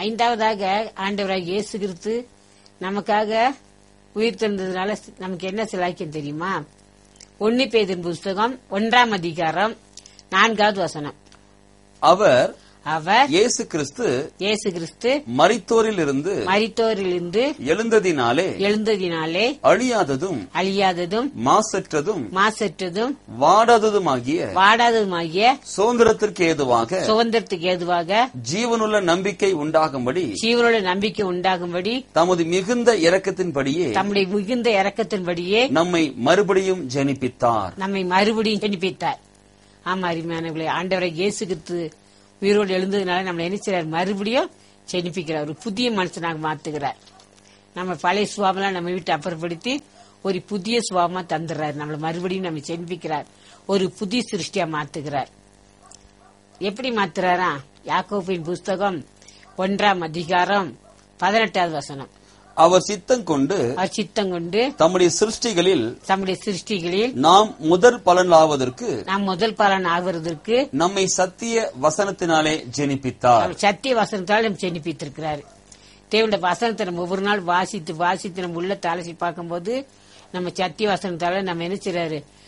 ஐந்தாவதாக ஆண்டவராக இயேசு கிறிஸ்து நமக்காக உயிர் தெழுந்ததுனால நமக்கு என்ன சிலாக்கியம் தெரியுமா ஒன்னு பேதின் புஸ்தகம் ஒன்றாம் அதிகாரம் நான்காவது வசனம் அவர் அவர் இயேசு கிறிஸ்து இயேசு கிறிஸ்து மரித்தோரில் இருந்து மரித்தோரிலிருந்து எழுந்ததினாலே எழுந்ததினாலே அழியாததும் அழியாததும் மாசற்றதும் மாசற்றதும் வாடாததுமாகிய வாடாததுமாகிய சுதந்திரத்திற்கு ஏதுவாக சுதந்திரத்துக்கு ஏதுவாக ஜீவனுள்ள நம்பிக்கை உண்டாகும்படி ஜீவனோட நம்பிக்கை உண்டாகும்படி தமது மிகுந்த இரக்கத்தின்படியே தம்முடைய மிகுந்த இரக்கத்தின்படியே நம்மை மறுபடியும் ஜெனிப்பித்தார் நம்மை மறுபடியும் ஜெனிப்பித்தார் ஆமா அருமையானவர்களே ஆண்டவரை இயேசு கிறிஸ்து உயிரோடு எழுந்ததுனால நம்மளை என்ன செய்றார் மறுபடியும் ஜெனிப்பிக்கிறார் ஒரு புதிய மனுஷனாக மாத்துகிறார் நம்ம பழைய சுவாமெல்லாம் நம்ம வீட்டை அப்புறப்படுத்தி ஒரு புதிய சுவாமா தந்துடுறார் நம்மளை மறுபடியும் நம்ம ஜெனிப்பிக்கிறார் ஒரு புதிய சிருஷ்டியா மாத்துகிறார் எப்படி மாத்துறாரா யாக்கோபின் புஸ்தகம் ஒன்றாம் அதிகாரம் பதினெட்டாவது வசனம் அவர் சித்தம் கொண்டு அவர் சித்தம் கொண்டு தம்முடைய சிருஷ்டிகளில் தம்முடைய சிருஷ்டிகளில் நாம் முதற் பலனாவதற்கு நாம் முதல் பலன் ஆகுறதற்கு நம்மை சத்திய வசனத்தினாலே ஜெனிப்பித்தார் அவர் சத்திய வசனத்தால் நம்ம ஜெனிப்பித்திருக்கிறாரு தேவனுடைய வசனத்தை நம்ம ஒவ்வொரு நாள் வாசித்து வாசித்து நம்ம உள்ள தலசி பார்க்கும்போது நம்ம சத்திய வசனத்தால நம்ம என்ன செய்றாரு